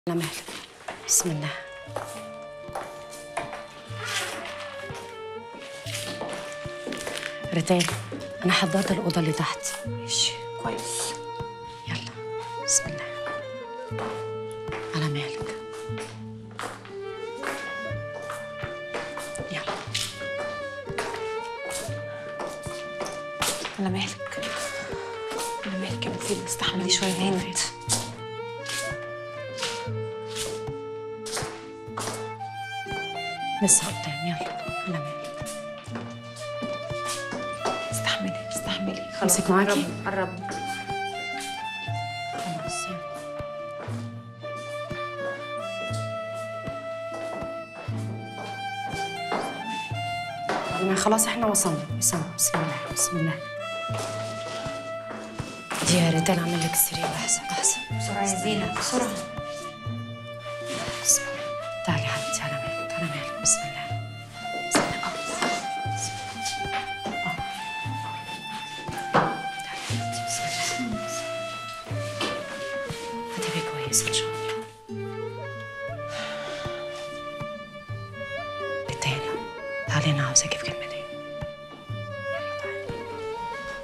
على مهلك بسم الله ريتان انا حضرت الاوضه اللي تحت ماشي كويس يلا بسم الله على مهلك يلا على مهلك على مهلك يا مفيد استحملي شويه هنا لسه قدام يلا على مهلك استحملي استحملي أمسك معاكي؟ قرب خلاص يلا ما خلاص احنا وصلنا وصلنا بسم الله بسم الله دي يا ريتان اعمل لك السرير لحظه لحظه بسرعه يا زينه بسرعه بسم الله تعالي حبيبتي على مهلك على مهلك بسم الله بسم الله آه. بسم الله. آه. تعالي حبيبتي بسم الله هتبقي كويسة إن شاء الله ريتانا تعالي أنا عاوزاكي في كلمتين يلا تعالي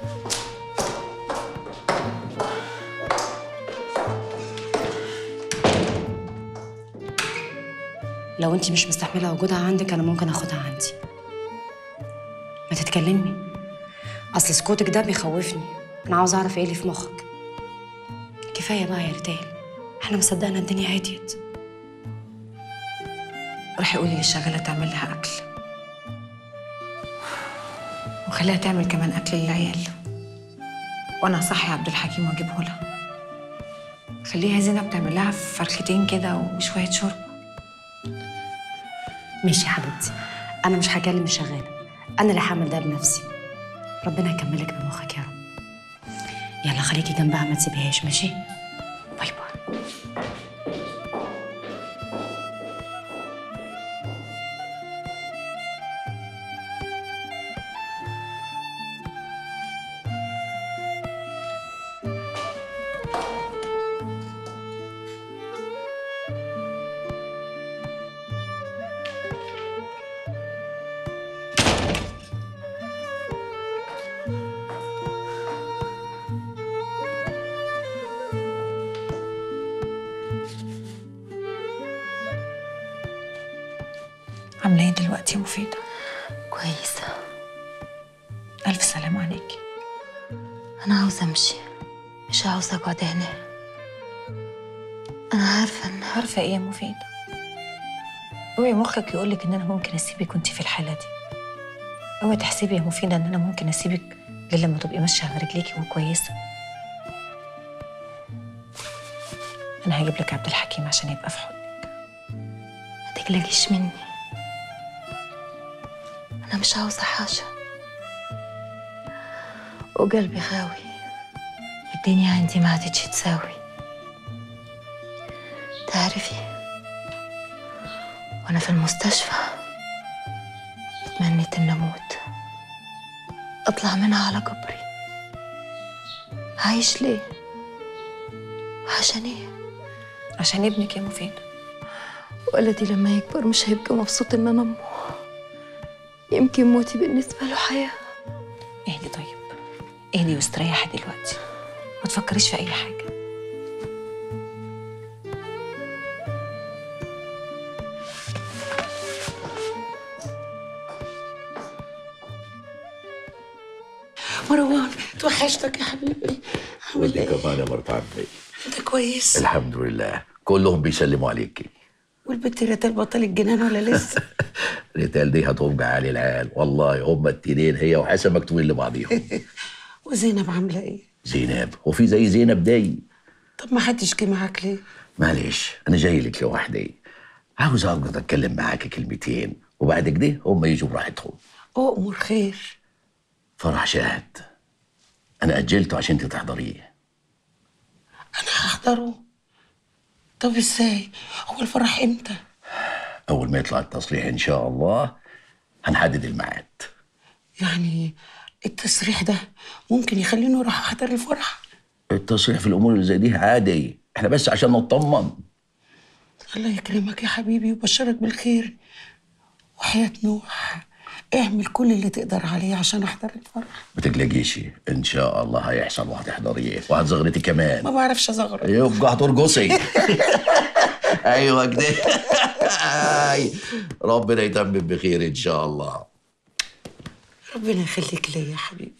لو انت مش مستحمله وجودها عندك انا ممكن اخدها عندي ما تتكلمي اصل سكوتك ده بيخوفني انا عاوز اعرف ايه اللي في مخك كفايه بقى يا ريتال احنا مصدقنا الدنيا هديت روحي قولي للشغاله تعمل لها اكل وخليها تعمل كمان اكل للعيال وانا هصحي عبد الحكيم واجيبه لها خليها زينب تعمل لها فرختين كده وشويه شوربه ماشي يا حبيبتي انا مش هكلم الشغاله انا اللي هعمل ده بنفسي ربنا يكملك بمخك يا رب يلا خليكي جنبها ما تسيبيهاش ماشي باي باي عامله ايه دلوقتي يا مفيده كويسة الف سلام عليكي أنا عاوزة أمشي مش عاوزة أقعد هنا أنا عارفة إن عارفه ايه يا مفيده اوعي مخك يقولك ان انا ممكن اسيبك وانت في الحاله دي اوعي تحسبي يا مفيده ان انا ممكن اسيبك غير لما تبقي ماشيه على رجليكي وكويسه انا هجيب لك عبد الحكيم عشان يبقى في حضنك ما تقلقيش مني أنا مش عاوزة حاجة وقلبي غاوي الدنيا عندي ما عادتش تساوي تعرفي وأنا في المستشفى تمنيت إن أموت أطلع منها على قبري عايش ليه؟ عشان إيه؟ عشان ابنك يا مفيده ولدي لما يكبر مش هيبقى مبسوط ان انا امه يمكن موتي بالنسبه له حياه اهدي طيب اهدي واستريحي دلوقتي ما تفكريش في اي حاجه مروان توحشتك يا حبيبي عامل وانت ايه؟ كمان يا مرت عمي انت كويس؟ الحمد لله كلهم بيسلموا عليكي والبنت ريتال بطل الجنان ولا لسه؟ ريتال دي هتوجع علي العيال والله هما التنين هي وحسن مكتوبين لبعضيهم وزينب عامله ايه؟ زينب وفي زي زينب دي طب ما حدش جه معاك ليه؟ معلش انا جاي لك لوحدي عاوز اقعد اتكلم معاك كلمتين وبعد كده هم يجوا براحتهم اؤمر خير فرح شاهد انا اجلته عشان انت تحضريه انا هحضره طب ازاي؟ هو الفرح امتى؟ اول ما يطلع التصريح ان شاء الله هنحدد الميعاد يعني التصريح ده ممكن يخليني اروح احضر الفرح التصريح في الامور اللي زي دي عادي احنا بس عشان نطمن الله يكرمك يا حبيبي ويبشرك بالخير وحياة نوح اعمل كل اللي تقدر عليه عشان احضر الفرح ما تقلقيش ان شاء الله هيحصل وهتحضريه وهتزغرتي كمان ما بعرفش ازغرط يبقى هترقصي ايوه كده أي. ربنا يتمم بخير ان شاء الله ربنا يخليك ليا يا حبيبي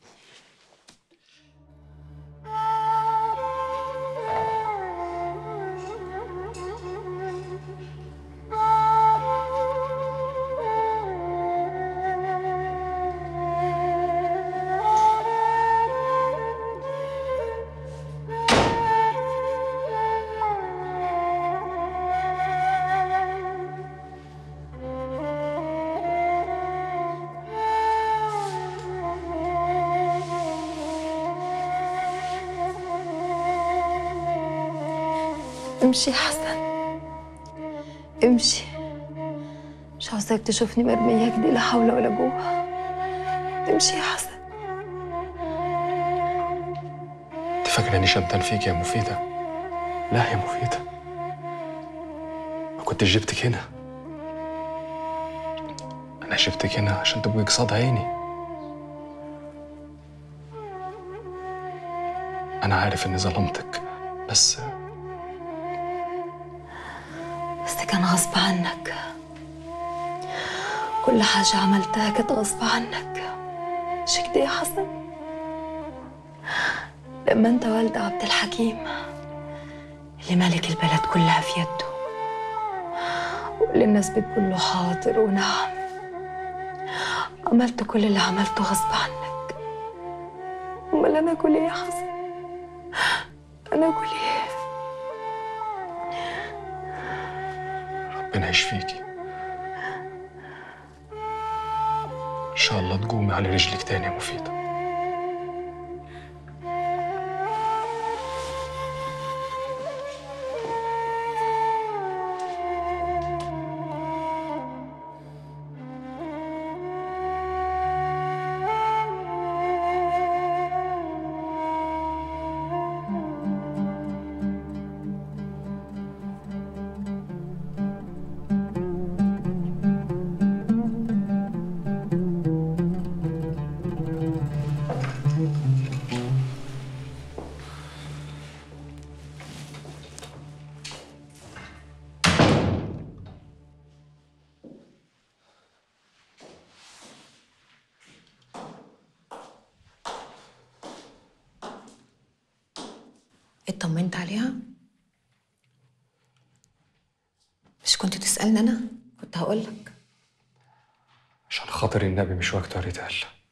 امشي يا حسن امشي مش عاوزاك تشوفني مرمية كده لا حول ولا قوة امشي يا حسن انت فاكره اني شمتان فيك يا مفيده لا يا مفيده ما كنتش جبتك هنا انا جبتك هنا عشان تبقي قصاد عيني انا عارف اني ظلمتك بس بس كان غصب عنك كل حاجة عملتها كانت غصب عنك مش كده يا حسن لما انت والد عبد الحكيم اللي مالك البلد كلها في يده واللي الناس بتقول له حاضر ونعم عملت كل اللي عملته غصب عنك امال انا اقول ايه يا حسن انا اقول ايه ربنا يشفيكي ان شاء الله تقومي على رجلك تاني يا مفيده اطمنت عليها مش كنت تسألني أنا كنت هقولك عشان خاطر النبي مش وقته يا ريتال